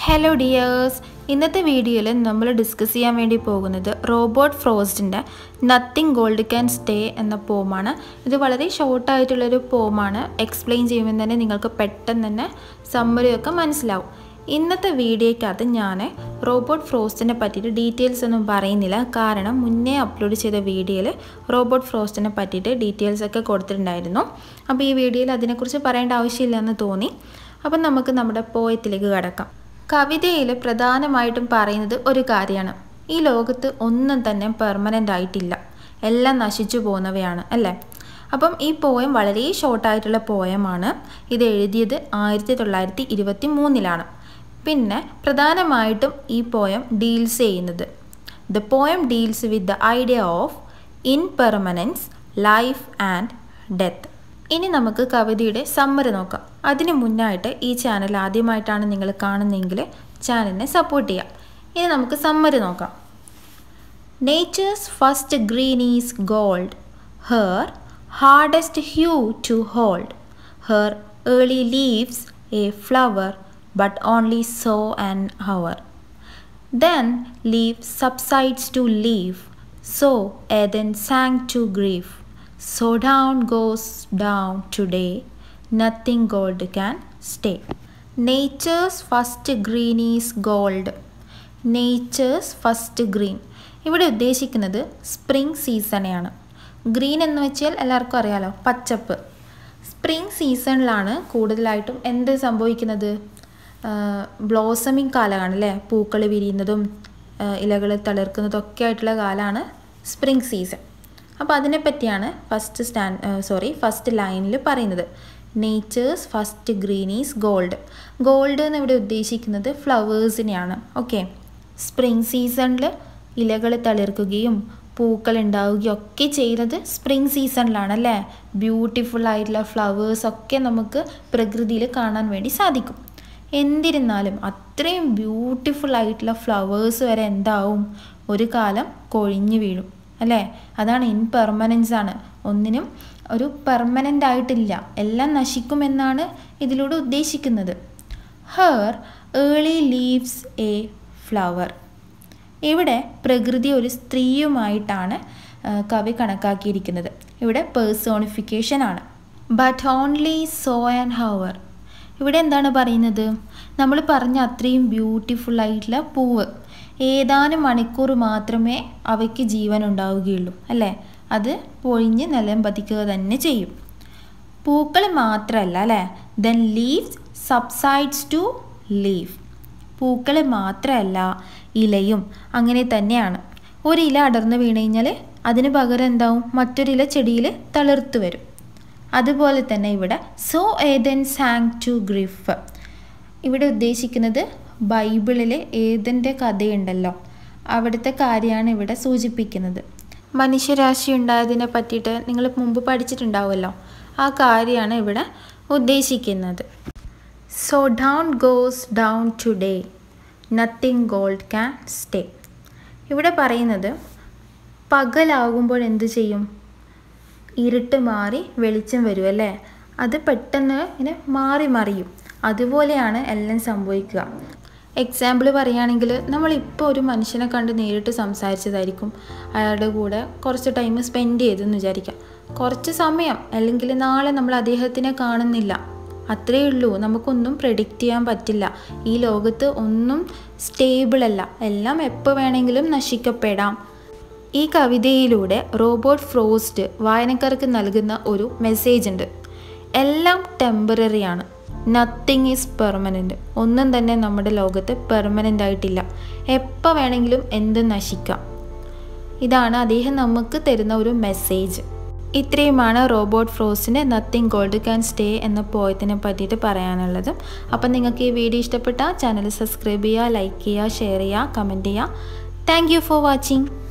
Hello dears ഇന്നത്തെ വീഡിയോയിൽ നമ്മൾ ഡിസ്കസ് ചെയ്യാൻ വേണ്ടി പോകുന്നത് റോബോട്ട് ഫ്രോസ്റ്റിൻ്റെ നത്തിങ് ഗോൾഡ് ക്യാൻ സ്റ്റേ എന്ന പോമാണ് ഇത് വളരെ ഷോർട്ടായിട്ടുള്ളൊരു പോമാണ് എക്സ്പ്ലെയിൻ ചെയ്യുമ്പോൾ തന്നെ നിങ്ങൾക്ക് പെട്ടെന്ന് തന്നെ സമ്മറിയൊക്കെ മനസ്സിലാവും ഇന്നത്തെ വീഡിയോയ്ക്കകത്ത് ഞാൻ റോബോട്ട് ഫ്രോസ്റ്റിനെ പറ്റിയിട്ട് ഡീറ്റെയിൽസ് ഒന്നും പറയുന്നില്ല കാരണം മുന്നേ അപ്ലോഡ് ചെയ്ത വീഡിയോയിൽ റോബോട്ട് ഫ്രോസ്റ്റിനെ പറ്റിയിട്ട് ഡീറ്റെയിൽസ് ഒക്കെ കൊടുത്തിട്ടുണ്ടായിരുന്നു അപ്പോൾ ഈ വീഡിയോയിൽ അതിനെക്കുറിച്ച് പറയേണ്ട ആവശ്യമില്ലെന്ന് തോന്നി അപ്പം നമുക്ക് നമ്മുടെ പോയത്തിലേക്ക് കടക്കാം കവിതയിൽ പ്രധാനമായിട്ടും പറയുന്നത് ഒരു കാര്യമാണ് ഈ ലോകത്ത് ഒന്നും തന്നെ പെർമനൻ്റ് ആയിട്ടില്ല എല്ലാം നശിച്ചു പോകുന്നവയാണ് അല്ലേ അപ്പം ഈ പോയം വളരെ ഷോർട്ടായിട്ടുള്ള പോയമാണ് ഇത് എഴുതിയത് ആയിരത്തി തൊള്ളായിരത്തി ഇരുപത്തി മൂന്നിലാണ് പിന്നെ പ്രധാനമായിട്ടും ഈ പോയം ഡീൽസ് ചെയ്യുന്നത് the poem deals with the idea of impermanence life and death ഇനി നമുക്ക് കവിതയുടെ സമ്മറി നോക്കാം അതിന് മുന്നായിട്ട് ഈ ചാനൽ ആദ്യമായിട്ടാണ് നിങ്ങൾ കാണുന്നതെങ്കിൽ ചാനലിനെ സപ്പോർട്ട് ചെയ്യാം ഇനി നമുക്ക് സമ്മറി നോക്കാം nature's first green is gold her hardest hue to hold her early leaf's a flower but only so and hour Then leaf subsides to leaf, so Eden sank to grief. So down goes down today, nothing gold can stay. Nature's first green is gold. Nature's first green. ഇവിടെ ഉദ്ദേശിക്കുന്നത് spring സീസണെയാണ് green എന്ന് വെച്ചാൽ എല്ലാവർക്കും അറിയാലോ പച്ചപ്പ് spring സീസണിലാണ് കൂടുതലായിട്ടും എന്ത് സംഭവിക്കുന്നത് ബ്ലോസമിങ് കാലമാണ് അല്ലേ പൂക്കൾ വിരിയുന്നതും ഇലകൾ തളിർക്കുന്നതും ഒക്കെ ആയിട്ടുള്ള കാലമാണ് സ്പ്രിംഗ് സീസൺ അപ്പോൾ അതിനെപ്പറ്റിയാണ് ഫസ്റ്റ് സ്റ്റാൻഡ് സോറി ഫസ്റ്റ് ലൈനിൽ പറയുന്നത് nature's first green is gold gold എന്ന് ഇവിടെ ഉദ്ദേശിക്കുന്നത് ഫ്ലവേഴ്സിനെയാണ് ഓക്കെ സ്പ്രിംഗ് സീസണിൽ ഇലകൾ തളിർക്കുകയും പൂക്കൾ ഉണ്ടാവുകയും ഒക്കെ ചെയ്യുന്നത് സ്പ്രിംഗ് സീസണിലാണ് അല്ലേ ബ്യൂട്ടിഫുൾ ആയിട്ടുള്ള ഫ്ലവേഴ്സ് ഒക്കെ നമുക്ക് പ്രകൃതിയിൽ കാണാൻ വേണ്ടി സാധിക്കും എന്നിരുന്നാലും അത്രയും ബ്യൂട്ടിഫുൾ ആയിട്ടുള്ള ഫ്ലവേഴ്സ് വരെ എന്താവും ഒരു കാലം കൊഴിഞ്ഞു വീഴും അല്ലേ അതാണ് ഇൻപെർമനൻസ് ആണ് ഒന്നിനും ഒരു പെർമനൻ്റ് ആയിട്ടില്ല എല്ലാം നശിക്കുമെന്നാണ് ഇതിലൂടെ ഉദ്ദേശിക്കുന്നത് her early leaf's a flower ഇവിടെ പ്രകൃതി ഒരു സ്ത്രീയുമായിട്ടാണ് കവി കണക്കാക്കിയിരിക്കുന്നത് ഇവിടെ പേഴ്സോണിഫിക്കേഷൻ ആണ് but only so and hour ഇവിടെ എന്താണ് പറയുന്നത് നമ്മൾ പറഞ്ഞ അത്രയും ബ്യൂട്ടിഫുൾ ആയിട്ടുള്ള പൂവ് ഏതാനും മണിക്കൂർ മാത്രമേ അവയ്ക്ക് ജീവൻ ഉണ്ടാവുകയുള്ളൂ അല്ലേ അത് പൊഴിഞ്ഞ് നിലം പതിക്കുക തന്നെ ചെയ്യും പൂക്കൾ മാത്രമല്ല അല്ലേ then leaves subsides to leaf പൂക്കൾ മാത്രമല്ല ഇലയും അങ്ങനെ തന്നെയാണ് ഒരു ഇല അടർന്നു വീണ് കഴിഞ്ഞാൽ അതിന് പകരം എന്താവും മറ്റൊരില ചെടിയിൽ തളിർത്ത് വരും അതുപോലെ തന്നെ ഇവിടെ so Eden sank to grief ഇവിടെ ഉദ്ദേശിക്കുന്നത് ബൈബിളിലെ ഏതൻ്റെ കഥയുണ്ടല്ലോ അവിടുത്തെ കാര്യമാണ് ഇവിടെ സൂചിപ്പിക്കുന്നത് മനുഷ്യരാശി ഉണ്ടായതിനെ പറ്റിയിട്ട് നിങ്ങൾ മുമ്പ് പഠിച്ചിട്ടുണ്ടാവുമല്ലോ ആ കാര്യമാണ് ഇവിടെ ഉദ്ദേശിക്കുന്നത് so down goes down today nothing gold can stay ഇവിടെ പറയുന്നത് പകലാകുമ്പോൾ എന്ത് ചെയ്യും ഇരുട്ട് മാറി വെളിച്ചം വരും അല്ലേ അത് പെട്ടെന്ന് ഇങ്ങനെ മാറി മറിയും അതുപോലെയാണ് എല്ലാം സംഭവിക്കുക എക്സാമ്പിൾ പറയുകയാണെങ്കിൽ നമ്മളിപ്പോൾ ഒരു മനുഷ്യനെ കണ്ട് നേരിട്ട് സംസാരിച്ചതായിരിക്കും അയാളുടെ കൂടെ കുറച്ച് ടൈം സ്പെൻഡ് ചെയ്തെന്ന് വിചാരിക്കാം കുറച്ച് സമയം അല്ലെങ്കിൽ നാളെ നമ്മൾ അദ്ദേഹത്തിനെ കാണുന്നില്ല അത്രയേ ഉള്ളൂ നമുക്കൊന്നും പ്രെഡിക്റ്റ് ചെയ്യാൻ പറ്റില്ല ഈ ലോകത്ത് ഒന്നും സ്റ്റേബിൾ അല്ല എല്ലാം എപ്പോൾ വേണമെങ്കിലും നശിക്കപ്പെടാം ഈ കവിതയിലൂടെ റോബോട്ട് ഫ്രോസ്റ്റ് വായനക്കാർക്ക് നൽകുന്ന ഒരു മെസ്സേജ് ഉണ്ട് എല്ലാം ടെമ്പററി ആണ് നത്തിങ് ഈസ് പെർമനൻ്റ് ഒന്നും തന്നെ നമ്മുടെ ലോകത്ത് പെർമനൻ്റ് ആയിട്ടില്ല എപ്പോൾ വേണമെങ്കിലും എന്ത് നശിക്കാം ഇതാണ് അദ്ദേഹം നമുക്ക് തരുന്ന ഒരു മെസ്സേജ് ഇത്രയുമാണ് റോബോട്ട് ഫ്രോസിൻ്റെ നത്തിങ് ഗോൾഡ് ക്യാൻ സ്റ്റേ എന്ന പോയത്തിനെ പറ്റിയിട്ട് പറയാനുള്ളത് അപ്പം നിങ്ങൾക്ക് ഈ വീഡിയോ ഇഷ്ടപ്പെട്ടാൽ ചാനൽ സബ്സ്ക്രൈബ് ചെയ്യുക ലൈക്ക് ചെയ്യുക ഷെയർ ചെയ്യുക കമൻറ്റ് ചെയ്യുക താങ്ക് യു ഫോർ വാച്ചിങ്